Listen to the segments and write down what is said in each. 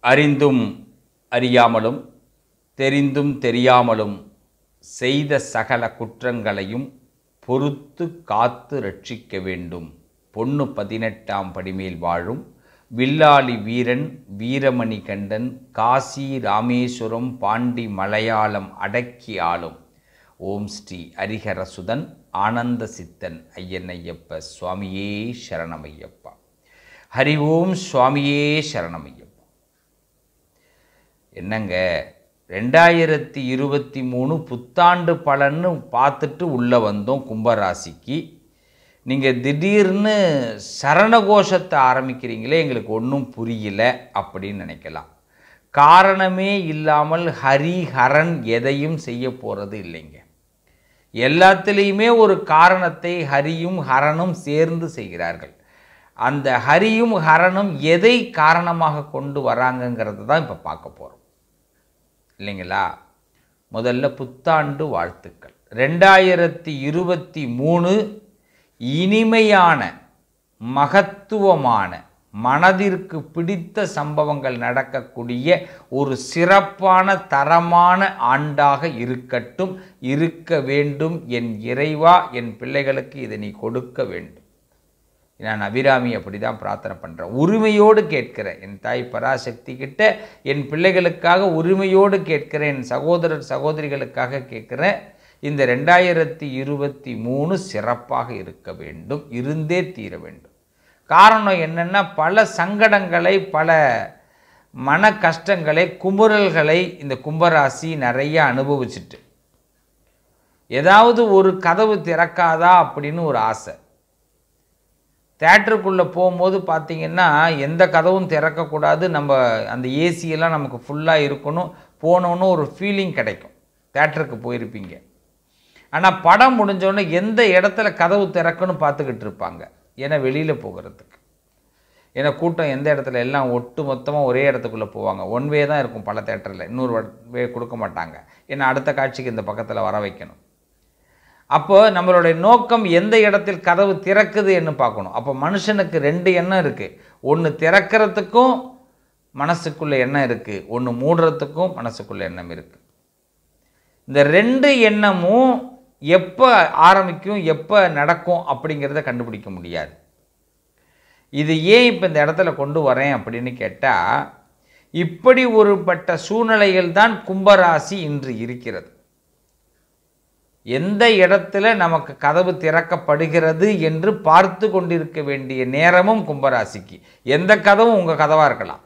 அறிந்தும் அறியாமலும் தெரிந்தும் தெரியாமலும் செய்த சகல குற்றங்களையும் பொறுத்து காத்து ரட்சிக்க வேண்டும் பொண்ணு பதினெட்டாம் படிமேல் வாழும் வில்லாளி வீரன் வீரமணி கண்டன் காசி ராமேஸ்வரம் பாண்டி மலையாளம் அடக்கி ஆளும் ஓம் ஸ்ரீ ஹரிஹரசுதன் ஆனந்த சித்தன் ஐயன் ஐயப்ப சுவாமியே சரணமையப்பா ஹரி ஓம் சுவாமியே சரணமையப்பா என்னங்க ரெண்டாயிரத்தி இருபத்தி மூணு புத்தாண்டு பலன்னு பார்த்துட்டு உள்ளே வந்தோம் கும்பராசிக்கு நீங்கள் திடீர்னு சரணகோஷத்தை ஆரம்பிக்கிறீங்களே எங்களுக்கு ஒன்றும் புரியல அப்படின்னு நினைக்கலாம் காரணமே இல்லாமல் ஹரி ஹரன் எதையும் செய்ய போகிறது இல்லைங்க எல்லாத்துலேயுமே ஒரு காரணத்தை ஹரியும் ஹரனும் சேர்ந்து செய்கிறார்கள் அந்த ஹரியும் ஹரனும் எதை காரணமாக கொண்டு வராங்கங்கிறது தான் இப்போ பார்க்க போகிறோம் இல்லைங்களா முதல்ல புத்தாண்டு வாழ்த்துக்கள் ரெண்டாயிரத்தி இருபத்தி மூணு இனிமையான மகத்துவமான மனதிற்கு பிடித்த சம்பவங்கள் நடக்கக்கூடிய ஒரு சிறப்பான தரமான ஆண்டாக இருக்கட்டும் இருக்க வேண்டும் என் இறைவா என் பிள்ளைகளுக்கு இதை நீ கொடுக்க வேண்டும் நான் அபிராமி அப்படி தான் பிரார்த்தனை பண்ணுறேன் உரிமையோடு கேட்கிறேன் என் தாய் பராசக்தி கிட்ட என் பிள்ளைகளுக்காக உரிமையோடு கேட்கிறேன் என் சகோதரர் சகோதரிகளுக்காக கேட்குறேன் இந்த ரெண்டாயிரத்தி இருபத்தி மூணு சிறப்பாக இருக்க வேண்டும் இருந்தே தீர வேண்டும் காரணம் என்னென்னா பல சங்கடங்களை பல மன கஷ்டங்களை குமுறல்களை இந்த கும்பராசி நிறைய அனுபவிச்சுட்டு ஏதாவது ஒரு கதவு திறக்காதா அப்படின்னு ஒரு ஆசை தேட்டருக்குள்ளே போகும்போது பார்த்தீங்கன்னா எந்த கதவும் திறக்கக்கூடாது நம்ம அந்த ஏசியெல்லாம் நமக்கு ஃபுல்லாக இருக்கணும் போனோன்னு ஒரு ஃபீலிங் கிடைக்கும் தேட்டருக்கு போயிருப்பீங்க ஆனால் படம் முடிஞ்சோடனே எந்த இடத்துல கதவு திறக்கணும் பார்த்துக்கிட்டு இருப்பாங்க ஏன்னா வெளியில் போகிறதுக்கு ஏன்னா கூட்டம் எந்த இடத்துல எல்லாம் ஒட்டு மொத்தமாக ஒரே இடத்துக்குள்ளே போவாங்க ஒன் வே தான் இருக்கும் பல தேட்டரில் இன்னொரு வே கொடுக்க மாட்டாங்க ஏன்னா அடுத்த காட்சிக்கு இந்த பக்கத்தில் வர வைக்கணும் அப்போ நம்மளுடைய நோக்கம் எந்த இடத்தில் கதவு திறக்குது என்று பார்க்கணும் அப்போ மனுஷனுக்கு ரெண்டு எண்ணம் இருக்குது ஒன்று திறக்கிறதுக்கும் மனசுக்குள்ளே எண்ணம் இருக்குது ஒன்று மூடுறதுக்கும் மனசுக்குள்ளே எண்ணம் இருக்குது இந்த ரெண்டு எண்ணமும் எப்போ ஆரம்பிக்கும் எப்போ நடக்கும் அப்படிங்கிறத கண்டுபிடிக்க முடியாது இது ஏன் இப்போ இந்த இடத்துல கொண்டு வரேன் அப்படின்னு கேட்டால் இப்படி ஒருபட்ட சூழ்நிலைகள் தான் கும்பராசி இன்று இருக்கிறது எந்த இடத்துல நமக்கு கதவு திறக்கப்படுகிறது என்று பார்த்து கொண்டிருக்க வேண்டிய நேரமும் கும்பராசிக்கு எந்த கதவும் உங்கள் கதவாக இருக்கலாம்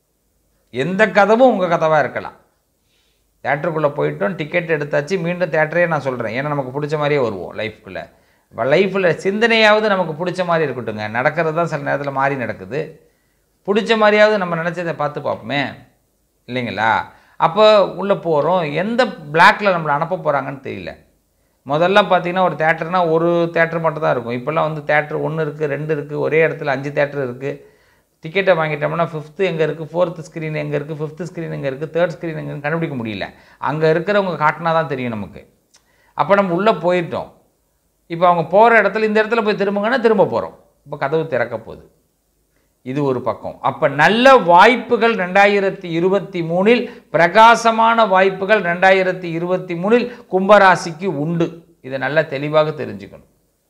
எந்த கதவும் உங்கள் கதவாக இருக்கலாம் தேட்டருக்குள்ளே போயிட்டோம் டிக்கெட் எடுத்தாச்சு மீண்டும் தேட்டரே நான் சொல்கிறேன் ஏன்னா நமக்கு பிடிச்ச மாதிரியே வருவோம் லைஃப்குள்ளே லைஃப்பில் சிந்தனையாவது நமக்கு பிடிச்ச மாதிரி இருக்கட்டுங்க நடக்கிறது தான் சில நேரத்தில் மாறி நடக்குது பிடிச்ச மாதிரியாவது நம்ம நினச்சதை பார்த்து பார்ப்போமே இல்லைங்களா அப்போ உள்ளே போகிறோம் எந்த பிளாக்கில் நம்மளை அனுப்ப போகிறாங்கன்னு தெரியல முதல்ல பார்த்தீங்கன்னா ஒரு தேட்டர்னால் ஒரு தேட்டர் மட்டும் தான் இருக்கும் இப்போல்லாம் வந்து தேட்டர் ஒன்று இருக்குது ரெண்டு இருக்குது ஒரே இடத்துல அஞ்சு தேட்டர் இருக்குது டிக்கெட்டை வாங்கிட்டோம்னா ஃபிஃப்த்து எங்கே இருக்குது ஃபோர்த்து ஸ்க்ரீன் எங்கே இருக்குது ஃபிஃப்த்து ஸ்க்ரீன் எங்கே இருக்குது தேர்ட் ஸ்க்ரீன் எங்கே கண்டுபிடிக்க முடியல அங்கே இருக்கிறவங்க காட்டினா தான் தெரியும் நமக்கு அப்போ நம்ம உள்ளே போயிட்டோம் இப்போ அவங்க போகிற இடத்துல இந்த இடத்துல போய் திரும்புங்கன்னா திரும்ப போகிறோம் இப்போ கதவு திறக்க போகுது இது ஒரு பக்கம் அப்போ நல்ல வாய்ப்புகள் ரெண்டாயிரத்தி இருபத்தி மூணில் பிரகாசமான வாய்ப்புகள் ரெண்டாயிரத்தி இருபத்தி மூணில் கும்பராசிக்கு உண்டு இதை நல்லா தெளிவாக தெரிஞ்சுக்கணும்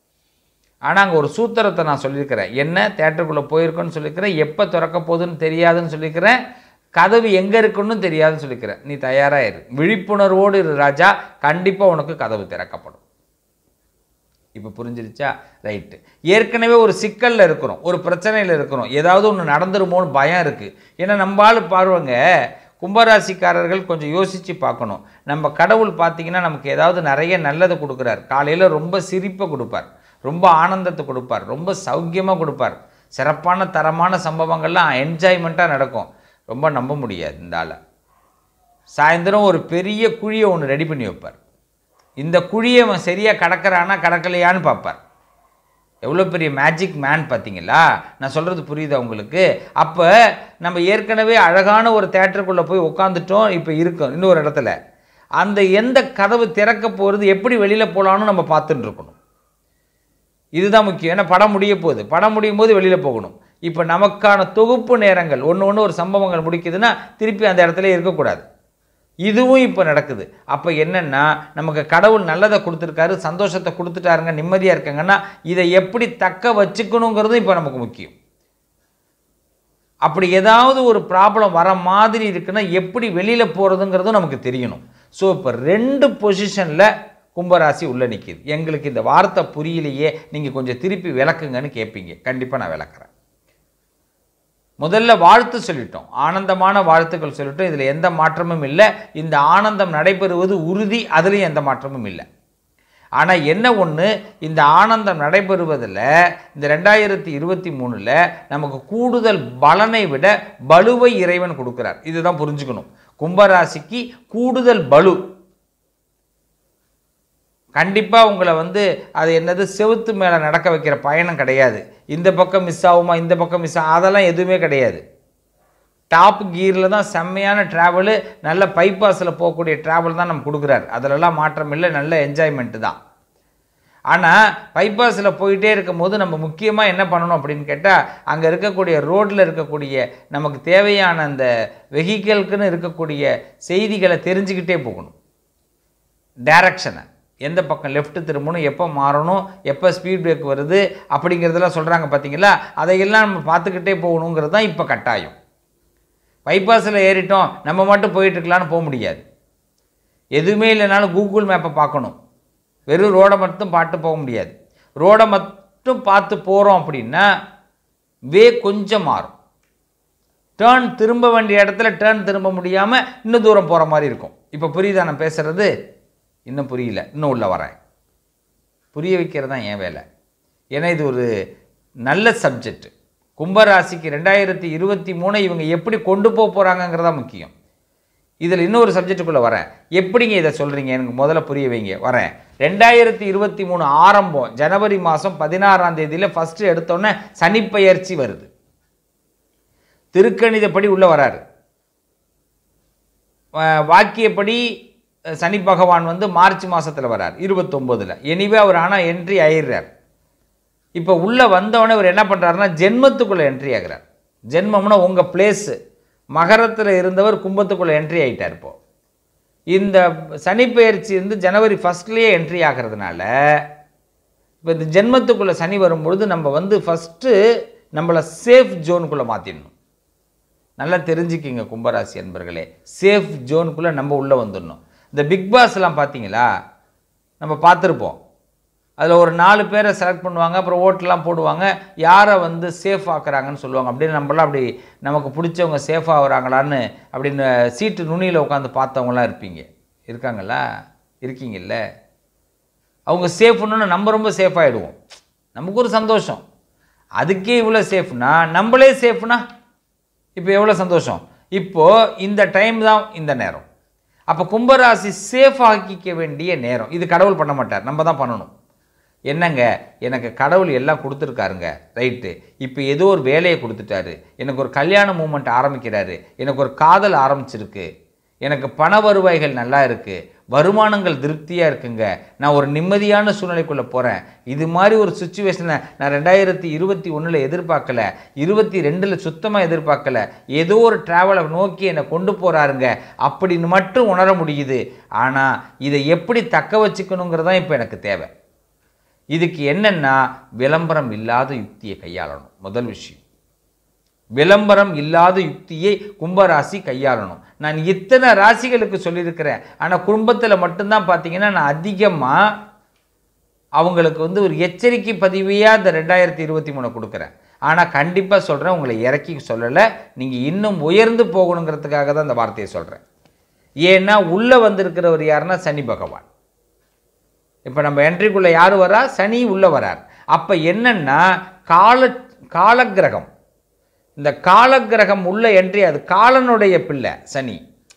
ஆனால் அங்கே ஒரு சூத்திரத்தை நான் சொல்லியிருக்கிறேன் என்ன தேட்டருக்குள்ளே போயிருக்கோன்னு சொல்லியிருக்கிறேன் எப்போ திறக்க போகுதுன்னு தெரியாதுன்னு சொல்லியிருக்கிறேன் கதவு எங்கே இருக்குன்னு தெரியாதுன்னு சொல்லியிருக்கிறேன் நீ தயாராக இரு விழிப்புணர்வோடு இரு ராஜா கண்டிப்பாக உனக்கு கதவு திறக்கப்படும் இப்போ புரிஞ்சிருச்சா ரைட்டு ஏற்கனவே ஒரு சிக்கலில் இருக்கிறோம் ஒரு பிரச்சனையில் இருக்கிறோம் ஏதாவது ஒன்று நடந்துருமோன்னு பயம் இருக்குது ஏன்னா நம்மளால் பாருவங்க கும்பராசிக்காரர்கள் கொஞ்சம் யோசித்து பார்க்கணும் நம்ம கடவுள் பார்த்தீங்கன்னா நமக்கு ஏதாவது நிறைய நல்லதை கொடுக்குறார் காலையில் ரொம்ப சிரிப்பை கொடுப்பார் ரொம்ப ஆனந்தத்தை கொடுப்பார் ரொம்ப சௌக்கியமாக கொடுப்பார் சிறப்பான தரமான சம்பவங்கள்லாம் என்ஜாய்மெண்ட்டாக நடக்கும் ரொம்ப நம்ப முடியாது இந்த ஆளை சாயந்தரம் ஒரு பெரிய குழியை ஒன்று ரெடி பண்ணி வைப்பார் இந்த குழியை அவன் சரியாக கடக்கிறானா கடக்கலையான்னு பார்ப்பார் எவ்வளோ பெரிய மேஜிக் மேன் பார்த்தீங்களா நான் சொல்கிறது புரியுதா உங்களுக்கு அப்போ நம்ம ஏற்கனவே அழகான ஒரு தேட்டருக்குள்ளே போய் உட்காந்துட்டோம் இப்போ இருக்கோம் இன்னொரு இடத்துல அந்த எந்த கதவு திறக்க போகிறது எப்படி வெளியில் போகலான்னு நம்ம பார்த்துட்டு இருக்கணும் இதுதான் முக்கியம் ஏன்னா படம் முடிய போகுது படம் முடியும் போது வெளியில் போகணும் இப்போ நமக்கான தொகுப்பு நேரங்கள் ஒன்று ஒன்று ஒரு சம்பவங்கள் முடிக்குதுன்னா திருப்பி அந்த இடத்துல இருக்கக்கூடாது இதுவும் இப்போ நடக்குது அப்போ என்னென்னா நமக்கு கடவுள் நல்லதை கொடுத்துருக்காரு சந்தோஷத்தை கொடுத்துட்டாருங்க நிம்மதியாக இருக்காங்கன்னா இதை எப்படி தக்க வச்சுக்கணுங்கிறதும் இப்போ நமக்கு முக்கியம் அப்படி ஏதாவது ஒரு ப்ராப்ளம் வர மாதிரி இருக்குன்னா எப்படி வெளியில் போகிறதுங்கிறதும் நமக்கு தெரியணும் ஸோ இப்போ ரெண்டு பொசிஷனில் கும்பராசி உள்ள நிற்கிது எங்களுக்கு இந்த வார்த்தை புரியலையே நீங்கள் கொஞ்சம் திருப்பி விளக்குங்கன்னு கேட்பீங்க கண்டிப்பாக நான் விளக்குறேன் முதல்ல வாழ்த்து சொல்லிட்டோம் ஆனந்தமான வாழ்த்துக்கள் சொல்லிட்டோம் இதில் எந்த மாற்றமும் இல்லை இந்த ஆனந்தம் நடைபெறுவது உறுதி அதுலேயும் எந்த மாற்றமும் இல்லை ஆனால் என்ன ஒன்று இந்த ஆனந்தம் நடைபெறுவதில் இந்த ரெண்டாயிரத்தி இருபத்தி மூணில் நமக்கு கூடுதல் பலனை விட பலுவை இறைவன் கொடுக்குறார் இதுதான் புரிஞ்சுக்கணும் கும்பராசிக்கு கூடுதல் பலு கண்டிப்பாக உங்களை வந்து அது என்னது செவுத்து மேலே நடக்க வைக்கிற பயணம் கிடையாது இந்த பக்கம் மிஸ் ஆகுமா இந்த பக்கம் மிஸ் ஆகும் அதெல்லாம் எதுவுமே கிடையாது டாப் கியரில் தான் செம்மையான ட்ராவலு நல்ல பைபாஸில் போகக்கூடிய ட்ராவல் தான் நம்ம கொடுக்குறாரு அதிலெல்லாம் மாற்றம் இல்லை நல்ல என்ஜாய்மெண்ட்டு தான் ஆனால் பைபாஸில் போயிட்டே இருக்கும் போது நம்ம முக்கியமாக என்ன பண்ணணும் அப்படின்னு கேட்டால் அங்கே இருக்கக்கூடிய ரோட்டில் இருக்கக்கூடிய நமக்கு தேவையான அந்த வெஹிக்கிள்க்குன்னு இருக்கக்கூடிய செய்திகளை தெரிஞ்சுக்கிட்டே போகணும் டைரக்ஷனை எந்த பக்கம் லெஃப்ட் திரும்பணும் எப்போ மாறணும் எப்போ ஸ்பீட் பிரேக் வருது அப்படிங்கிறதெல்லாம் சொல்கிறாங்க பார்த்தீங்களா அதையெல்லாம் நம்ம பார்த்துக்கிட்டே போகணுங்கிறது தான் இப்போ கட்டாயம் பைபாஸில் ஏறிட்டோம் நம்ம மட்டும் போயிட்டு இருக்கலாம்னு போக முடியாது எதுவுமே இல்லைனாலும் கூகுள் மேப்பை பார்க்கணும் வெறும் ரோடை மட்டும் பார்த்து போக முடியாது ரோடை மட்டும் பார்த்து போகிறோம் அப்படின்னா வே கொஞ்சம் மாறும் டேர்ன் திரும்ப வேண்டிய இடத்துல டேர்ன் திரும்ப முடியாமல் இன்னும் தூரம் போகிற மாதிரி இருக்கும் இப்போ புரியுதா நான் பேசுகிறது இன்னும் புரியல இன்னும் உள்ள வரேன் புரிய வைக்கிறது தான் என் வேலை ஏன்னா இது ஒரு நல்ல சப்ஜெக்ட் கும்பராசிக்கு ரெண்டாயிரத்தி இருபத்தி மூணை இவங்க எப்படி கொண்டு போக போகிறாங்கங்கிறதா முக்கியம் இதில் இன்னொரு சப்ஜெக்டுக்குள்ளே வரேன் எப்படிங்க இதை சொல்கிறீங்க எனக்கு முதல்ல புரிய வைங்க வரேன் ரெண்டாயிரத்தி இருபத்தி மூணு ஆரம்பம் ஜனவரி மாதம் பதினாறாம் தேதியில் ஃபஸ்ட்டு எடுத்தோன்னே சனிப்பெயர்ச்சி வருது திருக்கணிதப்படி உள்ள வராரு வா- வாக்கியப்படி அஹ், சனி பகவான் வந்து மார்ச் மாசத்துல வரார் இருபத்தொம்போதில் எனிவே அவர் ஆனால் என்ட்ரி ஆயிடுறார் இப்போ உள்ளே வந்தவொடனே அவர் என்ன பண்ணுறாருன்னா ஜென்மத்துக்குள்ளே என்ட்ரி ஆகிறார் ஜென்மம்னா உங்கள் பிளேஸு மகரத்தில் இருந்தவர் கும்பத்துக்குள்ளே என்ட்ரி ஆயிட்டார் இப்போ இந்த சனிப்பெயர்ச்சி வந்து ஜனவரி ஃபஸ்ட்லேயே என்ட்ரி ஆகிறதுனால இப்போ இந்த ஜென்மத்துக்குள்ளே சனி வரும்பொழுது நம்ம வந்து ஃபஸ்ட்டு நம்மளை சேஃப் ஜோனுக்குள்ளே மாற்றிடணும் நல்லா தெரிஞ்சுக்கிங்க கும்பராசி அன்பர்களே சேஃப் ஜோனுக்குள்ளே நம்ம உள்ளே வந்துடணும் இந்த பிக் பாஸ்லாம் பார்த்தீங்களா நம்ம பார்த்துருப்போம் அதில் ஒரு நாலு பேரை செலக்ட் பண்ணுவாங்க அப்புறம் ஓட்டெலாம் போடுவாங்க யாரை வந்து சேஃப் ஆக்குறாங்கன்னு சொல்லுவாங்க அப்படின்னு நம்மளாம் அப்படி நமக்கு பிடிச்சவங்க சேஃப் ஆகுறாங்களான்னு அப்படின்னு சீட்டு நுனியில் உட்காந்து பார்த்தவங்களாம் இருப்பீங்க இருக்காங்களா இருக்கீங்கல்ல அவங்க சேஃப்னு நம்ம ரொம்ப சேஃப் ஆகிடுவோம் நமக்கு ஒரு சந்தோஷம் அதுக்கே இவ்வளோ சேஃப்னா நம்மளே சேஃப்னா இப்போ எவ்வளோ சந்தோஷம் இப்போது இந்த டைம் தான் இந்த நேரம் அப்போ கும்பராசி சேஃப் ஆக்கிக்க வேண்டிய நேரம் இது கடவுள் பண்ண மாட்டார் நம்ம தான் பண்ணணும் என்னங்க எனக்கு கடவுள் எல்லாம் கொடுத்துருக்காருங்க ரைட்டு இப்போ ஏதோ ஒரு வேலையை கொடுத்துட்டாரு எனக்கு ஒரு கல்யாண மூமெண்ட் ஆரம்பிக்கிறாரு எனக்கு ஒரு காதல் ஆரம்பிச்சிருக்கு எனக்கு பண வருவாய்கள் நல்லா இருக்கு வருமானங்கள் திருப்தியாக இருக்குங்க நான் ஒரு நிம்மதியான சூழ்நிலைக்குள்ளே போகிறேன் இது மாதிரி ஒரு சுச்சுவேஷனை நான் ரெண்டாயிரத்தி இருபத்தி ஒன்றில் எதிர்பார்க்கல இருபத்தி ரெண்டில் சுத்தமாக எதிர்பார்க்கல ஏதோ ஒரு ட்ராவலை நோக்கி என்னை கொண்டு போகிறாருங்க அப்படின்னு மட்டும் உணர முடியுது ஆனால் இதை எப்படி தக்க வச்சுக்கணுங்கிறது தான் இப்போ எனக்கு தேவை இதுக்கு என்னன்னா விளம்பரம் இல்லாத யுக்தியை கையாளணும் முதல் விஷயம் விளம்பரம் இல்லாத யுக்தியை கும்பராசி கையாளணும் நான் இத்தனை ராசிகளுக்கு சொல்லியிருக்கிறேன் ஆனால் குடும்பத்தில் மட்டும்தான் பார்த்தீங்கன்னா நான் அதிகமாக அவங்களுக்கு வந்து ஒரு எச்சரிக்கை பதிவையாக இந்த ரெண்டாயிரத்தி இருபத்தி மூணு கொடுக்குறேன் ஆனால் கண்டிப்பாக சொல்கிறேன் உங்களை இறக்கி சொல்லலை நீங்கள் இன்னும் உயர்ந்து போகணுங்கிறதுக்காக தான் இந்த வார்த்தையை சொல்கிறேன் ஏன்னா உள்ளே வந்திருக்கிறவர் யாருன்னா சனி பகவான் இப்போ நம்ம என்ட்ரிக்குள்ளே யார் வரா சனி உள்ளே வரார் அப்போ என்னன்னா கால காலக்கிரகம் இந்த காலக்கிரகம் உள்ள என்ட்ரி அது காலனுடைய பிள்ளை சனி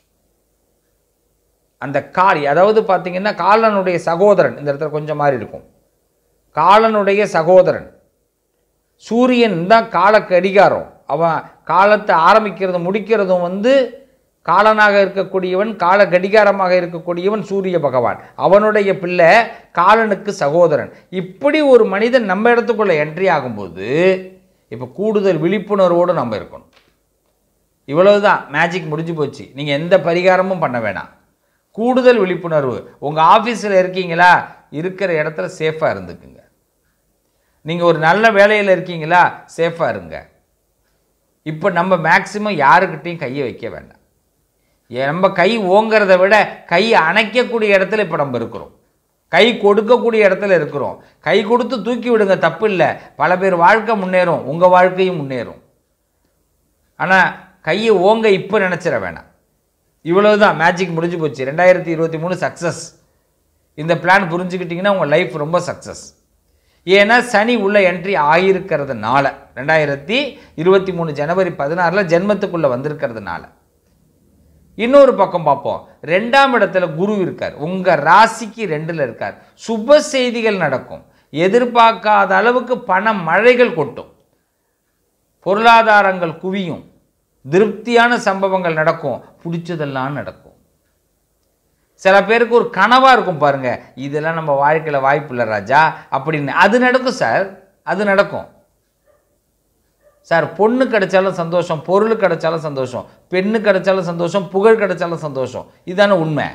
அந்த காளி அதாவது பார்த்தீங்கன்னா காலனுடைய சகோதரன் இந்த இடத்துல கொஞ்சம் மாறி இருக்கும் காலனுடைய சகோதரன் சூரியன் தான் கால கடிகாரம் அவன் காலத்தை ஆரம்பிக்கிறதும் முடிக்கிறதும் வந்து காலனாக இருக்கக்கூடியவன் கால கடிகாரமாக இருக்கக்கூடியவன் சூரிய பகவான் அவனுடைய பிள்ளை காலனுக்கு சகோதரன் இப்படி ஒரு மனிதன் நம்ம இடத்துக்குள்ள என்ட்ரி ஆகும்போது இப்போ கூடுதல் விழிப்புணர்வோடு நம்ம இருக்கணும் இவ்வளவுதான் மேஜிக் முடிஞ்சு போச்சு நீங்கள் எந்த பரிகாரமும் பண்ண வேணாம் கூடுதல் விழிப்புணர்வு உங்கள் ஆஃபீஸில் இருக்கீங்களா இருக்கிற இடத்துல சேஃபாக இருந்துக்குங்க நீங்கள் ஒரு நல்ல வேலையில் இருக்கீங்களா சேஃபாக இருங்க இப்போ நம்ம மேக்சிமம் யாருக்கிட்டையும் கையை வைக்க வேண்டாம் ஏன் நம்ம கை ஓங்கிறத விட கை அணைக்கக்கூடிய இடத்துல இப்போ நம்ம இருக்கிறோம் கை கொடுக்கக்கூடிய இடத்துல இருக்கிறோம் கை கொடுத்து தூக்கி விடுங்க தப்பு இல்லை பல பேர் வாழ்க்கை முன்னேறும் உங்கள் வாழ்க்கையும் முன்னேறும் ஆனால் கையை ஓங்க இப்போ நினச்சிட வேணாம் இவ்வளவு தான் மேஜிக் முடிஞ்சு போச்சு ரெண்டாயிரத்தி இருபத்தி மூணு சக்ஸஸ் இந்த பிளான் புரிஞ்சுக்கிட்டிங்கன்னா உங்கள் லைஃப் ரொம்ப சக்ஸஸ் ஏன்னா சனி உள்ள என்ட்ரி ஆகியிருக்கிறதுனால ரெண்டாயிரத்தி இருபத்தி மூணு ஜனவரி பதினாறில் ஜென்மத்துக்குள்ளே வந்திருக்கிறதுனால இன்னொரு பக்கம் பார்ப்போம் ரெண்டாம் இடத்துல குரு இருக்கார் உங்கள் ராசிக்கு ரெண்டில் இருக்கார் சுப செய்திகள் நடக்கும் எதிர்பார்க்காத அளவுக்கு பண மழைகள் கொட்டும் பொருளாதாரங்கள் குவியும் திருப்தியான சம்பவங்கள் நடக்கும் பிடிச்சதெல்லாம் நடக்கும் சில பேருக்கு ஒரு கனவாக இருக்கும் பாருங்க இதெல்லாம் நம்ம வாழ்க்கையில் வாய்ப்பு இல்லை ராஜா அப்படின்னு அது நடக்கும் சார் அது நடக்கும் சார் பொண்ணு கிடைச்சாலும் சந்தோஷம் பொருள் கிடைச்சாலும் சந்தோஷம் பெண்ணு கிடைச்சாலும் சந்தோஷம் புகழ் கிடைச்சாலும் சந்தோஷம் இதுதானே உண்மை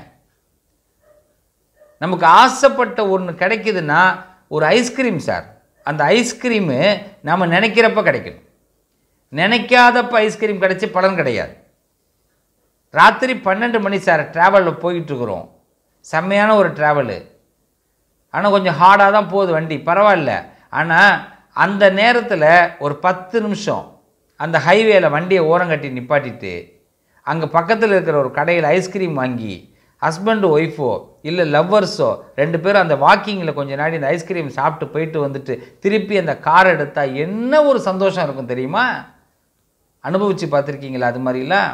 நமக்கு ஆசைப்பட்ட ஒன்று கிடைக்குதுன்னா ஒரு ஐஸ்கிரீம் சார் அந்த ஐஸ்கிரீமு நம்ம நினைக்கிறப்ப கிடைக்கணும் நினைக்காதப்ப ஐஸ்கிரீம் கிடைச்சி பலன் கிடையாது ராத்திரி பன்னெண்டு மணி சார் ட்ராவலில் போயிட்டுருக்குறோம் செம்மையான ஒரு ட்ராவலு ஆனால் கொஞ்சம் ஹார்டாக தான் போகுது வண்டி பரவாயில்ல ஆனால் அந்த நேரத்தில் ஒரு பத்து நிமிஷம் அந்த ஹைவேல வண்டியை ஓரங்கட்டி நிப்பாட்டிட்டு அங்கே பக்கத்தில் இருக்கிற ஒரு கடையில் ஐஸ்கிரீம் வாங்கி ஹஸ்பண்டு ஒய்ஃபோ இல்லை லவ்வர்ஸோ ரெண்டு பேரும் அந்த வாக்கிங்கில் கொஞ்ச நாடி இந்த ஐஸ்கிரீம் சாப்பிட்டு போயிட்டு வந்துட்டு திருப்பி அந்த கார் எடுத்தால் என்ன ஒரு சந்தோஷம் இருக்கும் தெரியுமா அனுபவித்து பார்த்துருக்கீங்களா அது மாதிரிலாம்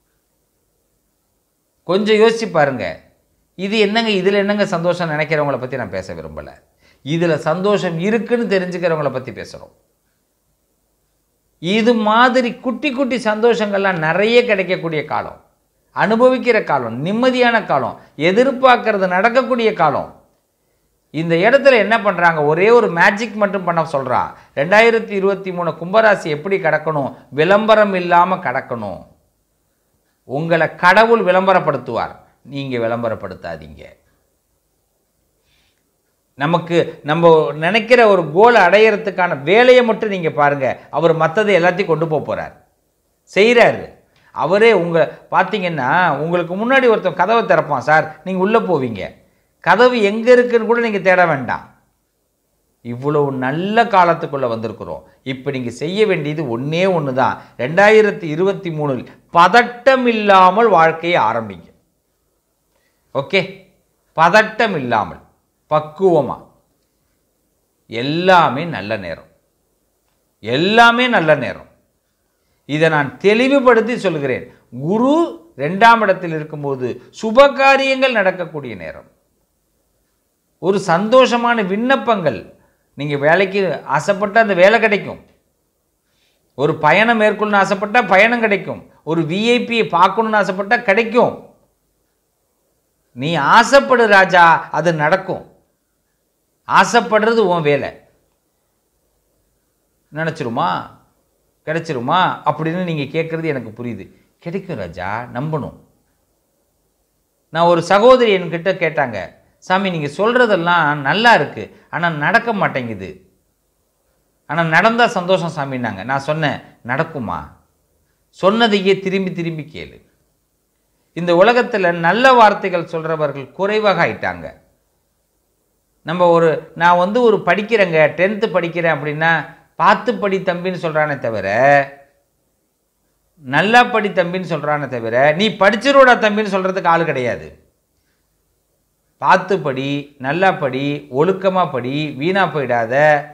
கொஞ்சம் யோசிச்சு பாருங்க இது என்னங்க இதில் என்னங்க சந்தோஷம் நினைக்கிறவங்கள பற்றி நான் பேச விரும்பலை இதில் சந்தோஷம் இருக்குன்னு தெரிஞ்சுக்கிறவங்கள பற்றி பேசுகிறோம் இது மாதிரி குட்டி குட்டி சந்தோஷங்கள்லாம் நிறைய கிடைக்கக்கூடிய காலம் அனுபவிக்கிற காலம் நிம்மதியான காலம் எதிர்பார்க்கறது நடக்கக்கூடிய காலம் இந்த இடத்துல என்ன பண்ணுறாங்க ஒரே ஒரு மேஜிக் மட்டும் பண்ண சொல்கிறா ரெண்டாயிரத்தி இருபத்தி மூணு கும்பராசி எப்படி கடக்கணும் விளம்பரம் இல்லாமல் கடக்கணும் உங்களை கடவுள் விளம்பரப்படுத்துவார் நீங்கள் விளம்பரப்படுத்தாதீங்க நமக்கு நம்ம நினைக்கிற ஒரு கோலை அடையிறதுக்கான வேலையை மட்டும் நீங்கள் பாருங்கள் அவர் மற்றதை எல்லாத்தையும் கொண்டு போக போகிறார் செய்கிறாரு அவரே உங்கள் பார்த்தீங்கன்னா உங்களுக்கு முன்னாடி ஒருத்தன் கதவை திறப்பான் சார் நீங்கள் உள்ளே போவீங்க கதவு எங்கே இருக்குன்னு கூட நீங்கள் தேட வேண்டாம் இவ்வளவு நல்ல காலத்துக்குள்ளே வந்திருக்கிறோம் இப்போ நீங்கள் செய்ய வேண்டியது ஒன்றே ஒன்று தான் ரெண்டாயிரத்தி இருபத்தி மூணில் பதட்டம் இல்லாமல் வாழ்க்கையை ஆரம்பிங்க ஓகே பதட்டம் இல்லாமல் பக்குவமாக எல்லாமே நல்ல நேரம் எல்லாமே நல்ல நேரம் இதை நான் தெளிவுபடுத்தி சொல்கிறேன் குரு ரெண்டாம் இடத்தில் இருக்கும்போது சுப காரியங்கள் நடக்கக்கூடிய நேரம் ஒரு சந்தோஷமான விண்ணப்பங்கள் நீங்கள் வேலைக்கு ஆசைப்பட்டால் அந்த வேலை கிடைக்கும் ஒரு பயணம் மேற்கொள்ளணும்னு ஆசைப்பட்டால் பயணம் கிடைக்கும் ஒரு விஐபியை பார்க்கணுன்னு ஆசைப்பட்டால் கிடைக்கும் நீ ஆசைப்படு ராஜா அது நடக்கும் ஆசைப்படுறது உன் வேலை நினச்சிருமா கிடைச்சிருமா அப்படின்னு நீங்கள் கேட்குறது எனக்கு புரியுது கிடைக்கும் ராஜா நம்பணும் நான் ஒரு சகோதரி என்கிட்ட கேட்டாங்க சாமி நீங்கள் சொல்கிறதெல்லாம் நல்லா இருக்குது ஆனால் நடக்க மாட்டேங்குது ஆனால் நடந்தால் சந்தோஷம் சாமின்னாங்க நான் சொன்னேன் நடக்குமா சொன்னதையே திரும்பி திரும்பி கேளு இந்த உலகத்தில் நல்ல வார்த்தைகள் சொல்கிறவர்கள் குறைவாக ஆயிட்டாங்க நம்ம ஒரு நான் வந்து ஒரு படிக்கிறேங்க டென்த்து படிக்கிறேன் அப்படின்னா பார்த்து படி தம்பின்னு சொல்கிறானே தவிர நல்லா படி தம்பின்னு சொல்கிறானே தவிர நீ படிச்சிரோடா தம்பின்னு சொல்கிறதுக்கு ஆள் கிடையாது பார்த்து படி நல்லா படி ஒழுக்கமாக படி வீணாக போயிடாத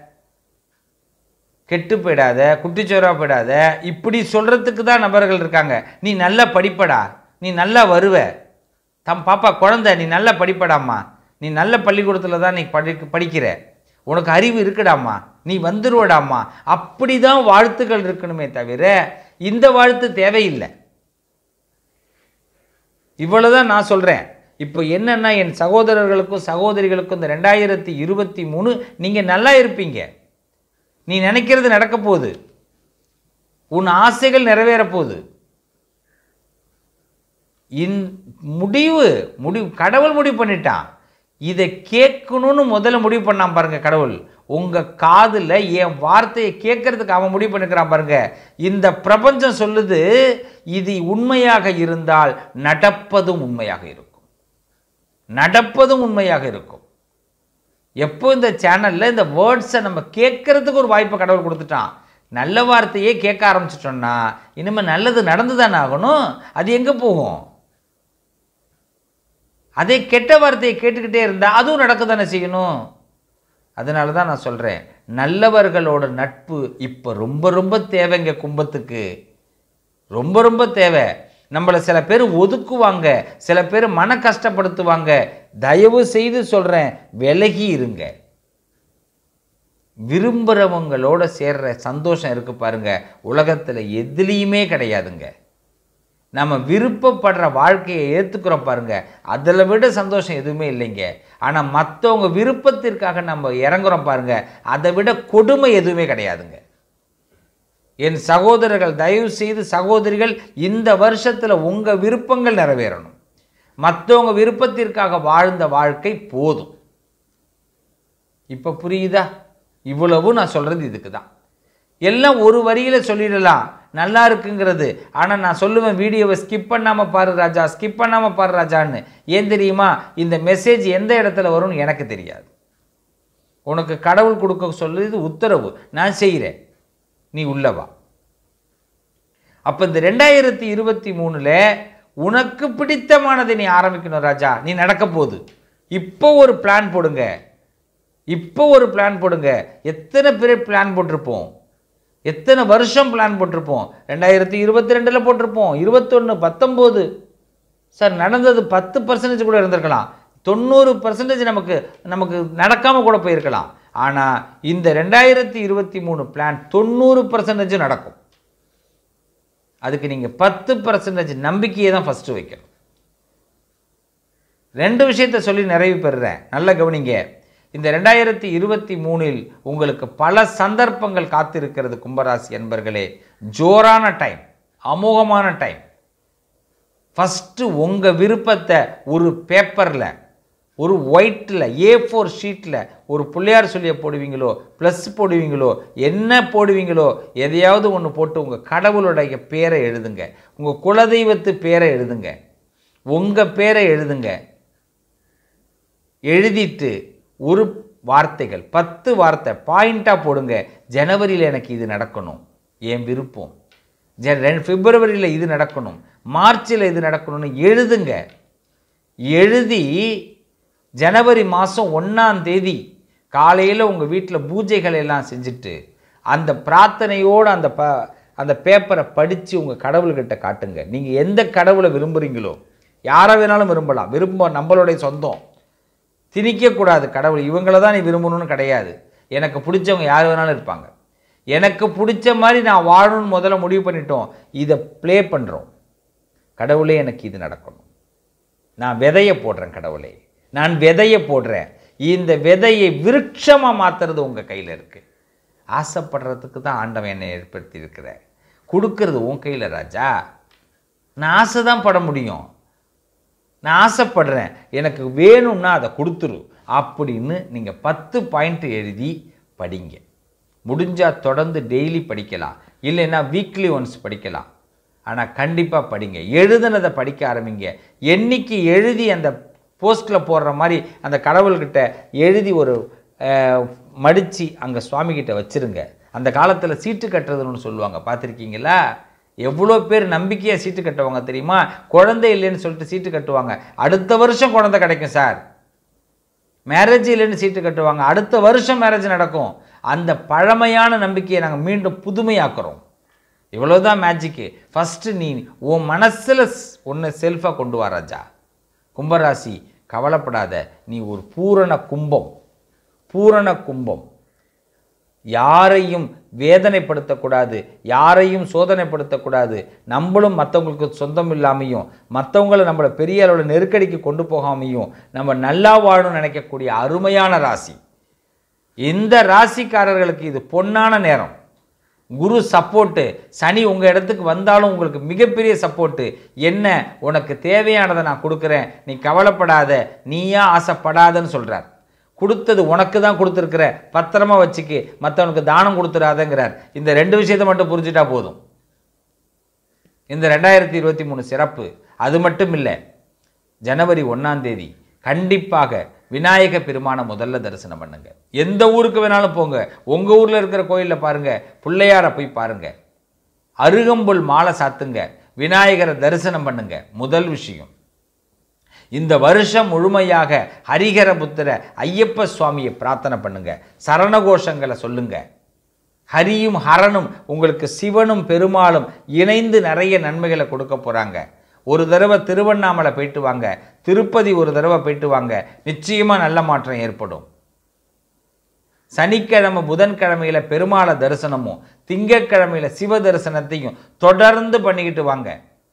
கெட்டு போயிடாத குட்டிச்சோரா போயிடாத இப்படி சொல்கிறதுக்கு தான் நபர்கள் இருக்காங்க நீ நல்லா படிப்படா நீ நல்லா வருவ தம் பாப்பா குழந்தை நீ நல்லா படிப்படாம்மா நீ நல்ல பள்ளிக்கூடத்தில் தான் நீ படி படிக்கிற உனக்கு அறிவு இருக்குடாம்மா நீ வந்துருவடாம்மா அப்படி தான் வாழ்த்துக்கள் இருக்கணுமே தவிர இந்த வாழ்த்து தேவையில்லை இவ்வளவுதான் நான் சொல்கிறேன் இப்போ என்னன்னா என் சகோதரர்களுக்கும் சகோதரிகளுக்கும் இந்த ரெண்டாயிரத்தி இருபத்தி மூணு நீங்கள் நல்லா இருப்பீங்க நீ நினைக்கிறது நடக்க போகுது உன் ஆசைகள் நிறைவேற போகுது இன் முடிவு முடிவு கடவுள் முடிவு பண்ணிட்டான் இதை கேட்கணும்னு முதல்ல முடிவு பண்ணான் பாருங்க கடவுள் உங்க காதுல என் வார்த்தையை கேட்கறதுக்கு அவன் முடிவு பண்ணிக்கிறான் பாருங்க இந்த பிரபஞ்சம் சொல்லுது இது உண்மையாக இருந்தால் நடப்பதும் உண்மையாக இருக்கும் நடப்பதும் உண்மையாக இருக்கும் எப்போ இந்த சேனல்ல இந்த வேர்ட்ஸை நம்ம கேட்கறதுக்கு ஒரு வாய்ப்பை கடவுள் கொடுத்துட்டான் நல்ல வார்த்தையே கேட்க ஆரம்பிச்சிட்டோம்னா இனிமேல் நல்லது நடந்து தானே ஆகணும் அது எங்கே போகும் அதே கெட்ட வார்த்தையை கேட்டுக்கிட்டே இருந்தால் அதுவும் நடக்க தானே செய்யணும் அதனால தான் நான் சொல்கிறேன் நல்லவர்களோட நட்பு இப்போ ரொம்ப ரொம்ப தேவைங்க கும்பத்துக்கு ரொம்ப ரொம்ப தேவை நம்மளை சில பேர் ஒதுக்குவாங்க சில பேர் மன கஷ்டப்படுத்துவாங்க தயவு செய்து சொல்கிறேன் விலகி இருங்க விரும்புகிறவங்களோட சேர்ற சந்தோஷம் இருக்கு பாருங்க உலகத்தில் எதுலேயுமே கிடையாதுங்க நம்ம விருப்பப்படுற வாழ்க்கையை ஏற்றுக்கிறோம் பாருங்க அதில் விட சந்தோஷம் எதுவுமே இல்லைங்க ஆனால் மற்றவங்க விருப்பத்திற்காக நம்ம இறங்குறோம் பாருங்க அதை விட கொடுமை எதுவுமே கிடையாதுங்க என் சகோதரர்கள் தயவு செய்து சகோதரிகள் இந்த வருஷத்தில் உங்கள் விருப்பங்கள் நிறைவேறணும் மற்றவங்க விருப்பத்திற்காக வாழ்ந்த வாழ்க்கை போதும் இப்போ புரியுதா இவ்வளவு நான் சொல்கிறது இதுக்கு தான் எல்லாம் ஒரு வரியில் சொல்லிடலாம் நல்லா இருக்குங்கிறது ஆனால் நான் சொல்லுவேன் வீடியோவை ஸ்கிப் பண்ணாமல் பாரு ராஜா ஸ்கிப் பண்ணாமல் பாரு ராஜான்னு ஏன் தெரியுமா இந்த மெசேஜ் எந்த இடத்துல வரும்னு எனக்கு தெரியாது உனக்கு கடவுள் கொடுக்க சொல்லுது உத்தரவு நான் செய்கிறேன் நீ உள்ளவா அப்போ இந்த ரெண்டாயிரத்தி இருபத்தி மூணில் உனக்கு பிடித்தமானதை நீ ஆரம்பிக்கணும் ராஜா நீ நடக்க போகுது இப்போ ஒரு பிளான் போடுங்க இப்போ ஒரு பிளான் போடுங்க எத்தனை பேர் பிளான் போட்டிருப்போம் எத்தனை வருஷம் பிளான் போட்டிருப்போம் ரெண்டாயிரத்தி இருபத்தி ரெண்டில் போட்டிருப்போம் இருபத்தொன்று பத்தொம்போது சார் நடந்தது பத்து பர்சன்டேஜ் கூட இருந்திருக்கலாம் தொண்ணூறு பர்சன்டேஜ் நமக்கு நமக்கு நடக்காமல் கூட போயிருக்கலாம் ஆனால் இந்த ரெண்டாயிரத்தி இருபத்தி மூணு பிளான் தொண்ணூறு பர்சன்டேஜ் நடக்கும் அதுக்கு நீங்கள் பத்து பர்சன்டேஜ் நம்பிக்கையை தான் ஃபஸ்ட்டு வைக்கணும் ரெண்டு விஷயத்த சொல்லி நிறைவு பெறுறேன் நல்ல கவனிங்க இந்த ரெண்டாயிரத்தி இருபத்தி மூணில் உங்களுக்கு பல சந்தர்ப்பங்கள் காத்திருக்கிறது கும்பராசி என்பர்களே ஜோரான டைம் அமோகமான டைம் ஃபஸ்ட்டு உங்கள் விருப்பத்தை ஒரு பேப்பரில் ஒரு ஒயிட்டில் ஏ ஃபோர் ஷீட்டில் ஒரு பிள்ளையார் சொல்லிய போடுவீங்களோ ப்ளஸ் போடுவீங்களோ என்ன போடுவீங்களோ எதையாவது ஒன்று போட்டு உங்கள் கடவுளுடைய பேரை எழுதுங்க உங்கள் குலதெய்வத்து பேரை எழுதுங்க உங்கள் பேரை எழுதுங்க எழுதிட்டு ஒரு வார்த்தைகள் பத்து வார்த்தை பாயிண்ட்டாக போடுங்க ஜனவரியில் எனக்கு இது நடக்கணும் என் விருப்பம் ஜ ரெண்டு பிப்ரவரியில் இது நடக்கணும் மார்ச்சில் இது நடக்கணும்னு எழுதுங்க எழுதி ஜனவரி மாதம் ஒன்றாம் தேதி காலையில் உங்கள் வீட்டில் பூஜைகள் எல்லாம் செஞ்சுட்டு அந்த பிரார்த்தனையோடு அந்த ப அந்த பேப்பரை படித்து உங்கள் கடவுள்கிட்ட காட்டுங்க நீங்கள் எந்த கடவுளை விரும்புகிறீங்களோ யாரை வேணாலும் விரும்பலாம் விரும்ப நம்மளுடைய சொந்தம் திணிக்கக்கூடாது கடவுள் இவங்கள தான் நீ விரும்பணும்னு கிடையாது எனக்கு பிடிச்சவங்க யார் வேணாலும் இருப்பாங்க எனக்கு பிடிச்ச மாதிரி நான் வாழணும்னு முதல்ல முடிவு பண்ணிட்டோம் இதை ப்ளே பண்ணுறோம் கடவுளே எனக்கு இது நடக்கணும் நான் விதையை போடுறேன் கடவுளே நான் விதையை போடுறேன் இந்த விதையை விருட்சமாக மாற்றுறது உங்கள் கையில் இருக்குது ஆசைப்படுறதுக்கு தான் ஆண்டவன் என்னை ஏற்படுத்தி இருக்கிற கொடுக்கறது உன் கையில் ராஜா நான் ஆசை தான் பட முடியும் நான் ஆசைப்படுறேன் எனக்கு வேணும்னா அதை கொடுத்துரு அப்படின்னு நீங்கள் பத்து பாயிண்ட் எழுதி படிங்க முடிஞ்சால் தொடர்ந்து டெய்லி படிக்கலாம் இல்லைன்னா வீக்லி ஒன்ஸ் படிக்கலாம் ஆனால் கண்டிப்பாக படிங்க எழுதுனதை படிக்க ஆரம்பிங்க என்னைக்கு எழுதி அந்த போஸ்ட்டில் போடுற மாதிரி அந்த கடவுள்கிட்ட எழுதி ஒரு மடித்து அங்கே சுவாமிகிட்ட வச்சுருங்க அந்த காலத்தில் சீட்டு கட்டுறதுன்னு சொல்லுவாங்க பார்த்துருக்கீங்களா எவ்வளோ பேர் நம்பிக்கையாக சீட்டு கட்டுவாங்க தெரியுமா குழந்தை இல்லைன்னு சொல்லிட்டு சீட்டு கட்டுவாங்க அடுத்த வருஷம் குழந்தை கிடைக்கும் சார் மேரேஜ் இல்லைன்னு சீட்டு கட்டுவாங்க அடுத்த வருஷம் மேரேஜ் நடக்கும் அந்த பழமையான நம்பிக்கையை நாங்கள் மீண்டும் புதுமையாக்குறோம் இவ்வளோதான் மேஜிக்கு ஃபஸ்ட்டு நீ உன் மனசில் ஒன்று செல்ஃபாக கொண்டு வா ராஜா கும்பராசி கவலைப்படாத நீ ஒரு பூரண கும்பம் பூரண கும்பம் யாரையும் வேதனைப்படுத்தக்கூடாது யாரையும் சோதனைப்படுத்தக்கூடாது நம்மளும் மற்றவங்களுக்கு சொந்தம் இல்லாமையும் மற்றவங்களை நம்மளை பெரிய அளவில் நெருக்கடிக்கு கொண்டு போகாமையும் நம்ம நல்லா வாழணும்னு நினைக்கக்கூடிய அருமையான ராசி இந்த ராசிக்காரர்களுக்கு இது பொன்னான நேரம் குரு சப்போர்ட்டு சனி உங்கள் இடத்துக்கு வந்தாலும் உங்களுக்கு மிகப்பெரிய சப்போர்ட்டு என்ன உனக்கு தேவையானதை நான் கொடுக்குறேன் நீ கவலைப்படாத நீயா ஆசைப்படாதன்னு சொல்கிறார் கொடுத்தது உனக்கு தான் கொடுத்துருக்குற பத்திரமா வச்சுக்கு மற்றவனுக்கு தானம் கொடுத்துடாதங்கிறார் இந்த ரெண்டு விஷயத்தை மட்டும் புரிஞ்சுட்டா போதும் இந்த ரெண்டாயிரத்தி இருபத்தி மூணு சிறப்பு அது மட்டும் இல்லை ஜனவரி ஒன்றாம் தேதி கண்டிப்பாக விநாயக பெருமானை முதல்ல தரிசனம் பண்ணுங்க எந்த ஊருக்கு வேணாலும் போங்க உங்க ஊர்ல இருக்கிற கோயிலில் பாருங்க பிள்ளையாரை போய் பாருங்க அருகம்புல் மாலை சாத்துங்க விநாயகரை தரிசனம் பண்ணுங்க முதல் விஷயம் இந்த வருஷம் முழுமையாக ஹரிஹர புத்திர ஐயப்ப சுவாமியை பிரார்த்தனை பண்ணுங்க சரணகோஷங்களை சொல்லுங்க ஹரியும் ஹரனும் உங்களுக்கு சிவனும் பெருமாளும் இணைந்து நிறைய நன்மைகளை கொடுக்க போறாங்க ஒரு தடவை திருவண்ணாமலை போயிட்டு வாங்க திருப்பதி ஒரு தடவை போயிட்டு வாங்க நிச்சயமா நல்ல மாற்றம் ஏற்படும் சனிக்கிழமை புதன்கிழமையில பெருமாளை தரிசனமும் திங்கட்கிழமையில சிவ தரிசனத்தையும் தொடர்ந்து பண்ணிக்கிட்டு வாங்க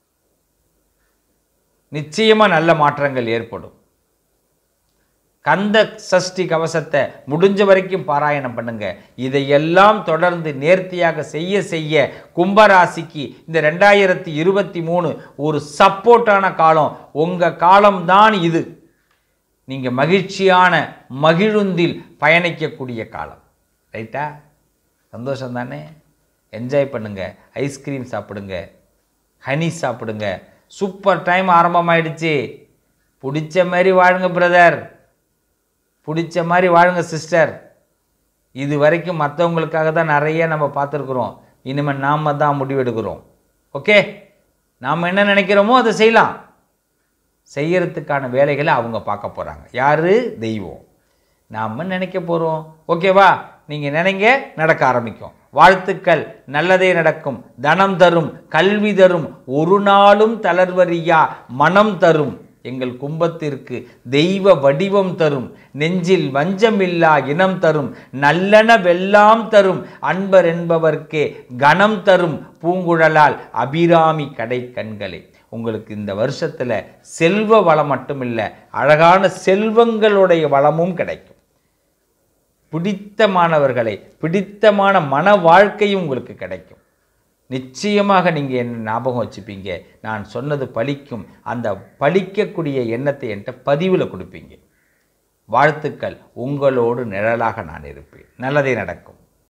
நிச்சயமா நல்ல மாற்றங்கள் ஏற்படும் கந்த சஷ்டி கவசத்தை முடிஞ்ச வரைக்கும் பாராயணம் பண்ணுங்க இதையெல்லாம் தொடர்ந்து நேர்த்தியாக செய்ய செய்ய கும்பராசிக்கு இந்த ரெண்டாயிரத்தி இருபத்தி மூணு ஒரு சப்போர்ட்டான காலம் உங்க காலம்தான் இது நீங்க மகிழ்ச்சியான மகிழுந்தில் பயணிக்கக்கூடிய காலம் ரைட்டா சந்தோஷம் தானே என்ஜாய் பண்ணுங்க ஐஸ்கிரீம் சாப்பிடுங்க ஹனி சாப்பிடுங்க சூப்பர் டைம் ஆரம்பமாயிடுச்சு பிடிச்ச மாதிரி வாழுங்க பிரதர் பிடிச்ச மாதிரி வாழுங்க சிஸ்டர் இது வரைக்கும் மற்றவங்களுக்காக தான் நிறைய நம்ம பார்த்துருக்குறோம் இனிமேல் நாம் தான் முடிவெடுக்கிறோம் ஓகே நாம் என்ன நினைக்கிறோமோ அதை செய்யலாம் செய்யறதுக்கான வேலைகளை அவங்க பார்க்க போகிறாங்க யாரு தெய்வம் நாம் நினைக்க போகிறோம் ஓகேவா நீங்கள் நினைங்க நடக்க ஆரம்பிக்கும் வாழ்த்துக்கள் நல்லதே நடக்கும் தனம் தரும் கல்வி தரும் ஒரு நாளும் தளர்வறியா மனம் தரும் எங்கள் கும்பத்திற்கு தெய்வ வடிவம் தரும் நெஞ்சில் வஞ்சமில்லா இனம் தரும் நல்லன வெல்லாம் தரும் அன்பர் என்பவர்க்கே கணம் தரும் பூங்குழலால் அபிராமி கடை கண்களே உங்களுக்கு இந்த வருஷத்துல செல்வ வளம் மட்டும் இல்லை அழகான செல்வங்களுடைய வளமும் கிடைக்கும் பிடித்தமானவர்களை பிடித்தமான மன வாழ்க்கையும் உங்களுக்கு கிடைக்கும் நிச்சயமாக நீங்கள் என்ன ஞாபகம் வச்சுப்பீங்க நான் சொன்னது பலிக்கும் அந்த பலிக்கக்கூடிய எண்ணத்தை என்கிட்ட பதிவில் கொடுப்பீங்க வாழ்த்துக்கள் உங்களோடு நிழலாக நான் இருப்பேன் நல்லதே நடக்கும்